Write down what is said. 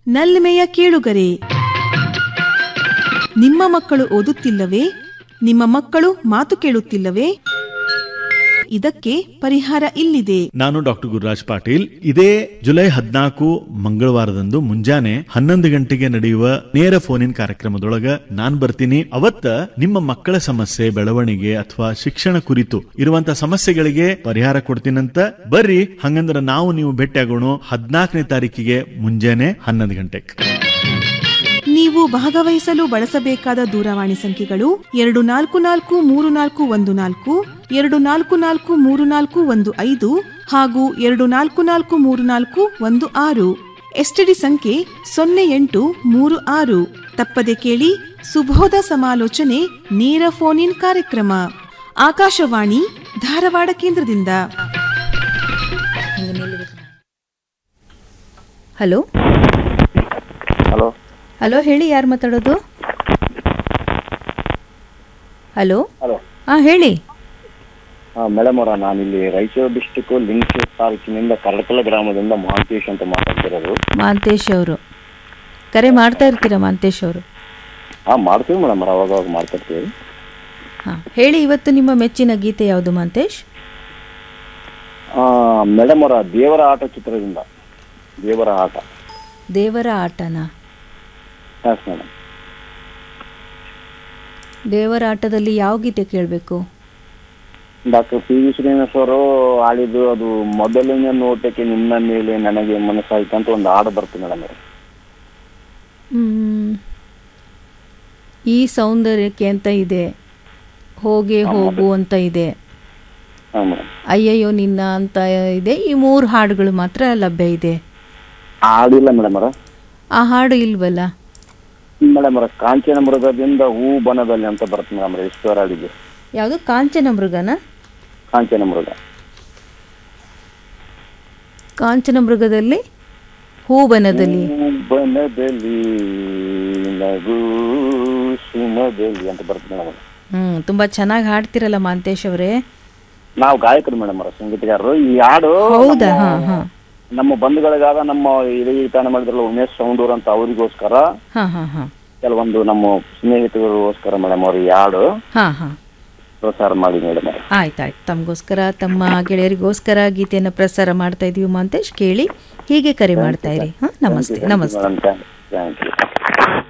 ನಲ್ಮೆಯ ಕೇಳುಗರೆ ನಿಮ್ಮ ಮಕ್ಕಳು ಓದುತ್ತಿಲ್ಲವೇ ನಿಮ್ಮ ಮಕ್ಕಳು ಮಾತು ಕೇಳುತ್ತಿಲ್ಲವೇ ಇದಕ್ಕೆ ಪರಿಹಾರ ಇಲ್ಲಿದೆ ನಾನು ಡಾಕ್ಟರ್ ಗುರುರಾಜ್ ಪಾಟೀಲ್ ಇದೇ ಜುಲೈ ಹದಿನಾಲ್ಕು ಮಂಗಳವಾರದಂದು ಮುಂಜಾನೆ ಹನ್ನೊಂದು ಗಂಟೆಗೆ ನಡೆಯುವ ನೇರ ಫೋನ್ ಇನ್ ಕಾರ್ಯಕ್ರಮದೊಳಗ ನಾನ್ ಬರ್ತೀನಿ ಅವತ್ತ ನಿಮ್ಮ ಮಕ್ಕಳ ಸಮಸ್ಯೆ ಬೆಳವಣಿಗೆ ಅಥವಾ ಶಿಕ್ಷಣ ಕುರಿತು ಇರುವಂತ ಸಮಸ್ಯೆಗಳಿಗೆ ಪರಿಹಾರ ಕೊಡ್ತೀನಂತ ಬರ್ರಿ ಹಂಗಂದ್ರ ನಾವು ನೀವು ಭೇಟಿಯಾಗೋಣ ಹದಿನಾಲ್ಕನೇ ತಾರೀಕಿಗೆ ಮುಂಜಾನೆ ಹನ್ನೊಂದು ಗಂಟೆಗೆ ನೀವು ಭಾಗವಹಿಸಲು ಬಳಸಬೇಕಾದ ದೂರವಾಣಿ ಸಂಖ್ಯೆಗಳು ಎರಡು ನಾಲ್ಕು ನಾಲ್ಕು ಮೂರು ನಾಲ್ಕು ಒಂದು ನಾಲ್ಕು ಎರಡು ನಾಲ್ಕು ನಾಲ್ಕು ಮೂರು ನಾಲ್ಕು ಒಂದು ಐದು ಹಾಗೂ ಎರಡು ನಾಲ್ಕು ನಾಲ್ಕು ಮೂರು ನಾಲ್ಕು ಒಂದು ಆರು ಎಸ್ಟಿಡಿ ಸಂಖ್ಯೆ ಸೊನ್ನೆ ಎಂಟು ಮೂರು ಆರು ತಪ್ಪದೆ ಕೇಳಿ ಸುಬೋಧ ಸಮಾಲೋಚನೆ ನೇರ ಫೋನ್ ಇನ್ ಕಾರ್ಯಕ್ರಮ ಆಕಾಶವಾಣಿ ಧಾರವಾಡ ಕೇಂದ್ರದಿಂದ ಹಲೋ ಹಲೋ ಹಲೋ ಹೇಳಿ ಯಾರು ಮಾತಾಡೋದು ಹಲೋ ಹಲೋ ಹಾಂ ಹೇಳಿ ಹಾಂ ಮೇಡಮ್ ಅವರ ನಾನು ಇಲ್ಲಿ ರಾಯಚೂರು ಡಿಸ್ಟಿಕ್ ಲಿಂಗಸೂರು ತಾಲೂಕಿನಿಂದ ಕರಕಲ ಗ್ರಾಮದಿಂದ ಮಹಾಂತೇಶ್ ಅಂತ ಮಾತಾಡ್ತಿರೋದು ಮಾಂತೇಶ್ ಅವರು ಕರೆ ಮಾಡ್ತಾ ಇರ್ತೀರಾ ಮಾಂತೇಶ್ ಅವರು ಹಾಂ ಮಾಡ್ತೀವಿ ಮೇಡಮ್ ಅವ್ರ ಅವಾಗ ಅವಾಗ ಮಾಡ್ತಿರ್ತೀವಿ ಹಾಂ ಹೇಳಿ ಇವತ್ತು ನಿಮ್ಮ ಮೆಚ್ಚಿನ ಗೀತೆ ಯಾವುದು ಮಾಂತೇಶ್ ಮೇಡಮ್ ಅವರ ದೇವರ ಆಟ ಚಿತ್ರದಿಂದ ದೇವರ ಆಟ ದೇವರ ಆಟನ ಹಾಂ ಮೇಡಮ್ ದೇವರ ಆಟದಲ್ಲಿ ಯಾವ ಗೀತೆ ಕೇಳಬೇಕು ಡಾಕ್ಟರ್ ಪಿ ವಿ ಶ್ರೀನಿವಾಸ್ ಅವರು ಆಡಿದ್ದು ಅದು ಮೊದಲನೇ ನೋಟಕ್ಕೆ ನಿನ್ನ ಮೇಲೆ ನನಗೆ ಮನಸ್ಸಾಯ್ತು ಅಂತ ಒಂದು ಹಾಡು ಬರ್ತದೆ ಮೇಡಮ್ ಅವ್ರೆ. ಈ ಸೌಂದರ್ಯಕ್ಕೆ ಅಂತ ಇದೆ ಹೋಗೆ ಹೋಗು ಅಂತ ಇದೆ ಹಾಂ ಮೇಡಮ್ ಅಯ್ಯಯ್ಯೋ ನಿನ್ನ ಅಂತ ಇದೆ ಈ ಮೂರು ಹಾಡುಗಳು ಮಾತ್ರ ಲಭ್ಯ ಇದೆ ಹಾಡಿಲ್ಲ ಮೇಡಮ್ ಅವರ ಆ ಹಾಡು ಇಲ್ವಲ್ಲ ಮೇಡಮ್ ಅವರ ಕಾಂಚನ ಮೃಗದಿಂದ ಹೂ ಬನದಲ್ಲಿ ಅಂತ ಬರುತ್ತೆ ಮೇಡಮ್ ಅವರ ಈಶ್ವರ ಹಾಡಿದ್ದು ಯಾವುದು ಕಾಂಚನ ಮೃಗನ ಕಾಂಚನ ಮೃಗ ಕಾಂಚನ ಮೃಗದಲ್ಲಿ ಹೂಬನದಲ್ಲಿ ಬನದಲ್ಲಿ ನಗು ಸುಮದಲ್ಲಿ ಅಂತ ಬರುತ್ತೆ ಮೇಡಮ್ ಅವ್ರೆ. ಹ್ಮ್ ತುಂಬಾ ಚೆನ್ನಾಗಿ ಹಾಡ್ತಿರಲ್ಲ ಮಾಂತೇಶ್ ಅವರೇ ನಾವು ಗಾಯಕರು ಮೇಡಮ್ ಅವರ ಸಂಗೀತಗಾರರು ಈ ಹಾಡು ಹೌದಾ ನಮ್ಮ- ಹಾ ಹಾ ನಮ್ಮ ಬಂಧುಗಳಿಗಾದ ನಮ್ಮ ಹಿರಿಯ ತಾನೆ ಮಾಡಿದ್ರಲ್ಲ ಉಮೇಶ್ ಸೌಂಡೂರ್ ಅಂತ ಅವರಿಗೋಸ್ಕರ ಹಾ ಹಾ ಹಾ ಕೆಲವೊಂದು ನಮ್ಮ ಸ್ನೇಹಿತರಿಗೋಸ್ಕರ ಮೇಡಮ್ ಅವ್ರು ಈ ಹಾಡು ಹಾ ಹಾ ಪ್ರಸಾರ ಮಾಡಿ ಮೇಡಮ್ ಅವ್ರೆ. ಆಯ್ತಾಯ್ತು ತಮಗೋಸ್ಕರ ತಮ್ಮ ಗೆಳೆಯರಿಗೋಸ್ಕರ ಗೀತೆಯನ್ನು ಪ್ರಸಾರ ಮಾಡ್ತಾ ಇದೀವಿ ಮಾಂತೇಶ್ ಕೇಳಿ ಹೀಗೆ ಕರೆ ಮಾಡ್ತಾ ಇರಿ ಹಾ ನಮಸ್ತೆ ನಮಸ್ತೆ ಮೇಡಮ್ ಥ್ಯಾಂಕ್ ಯು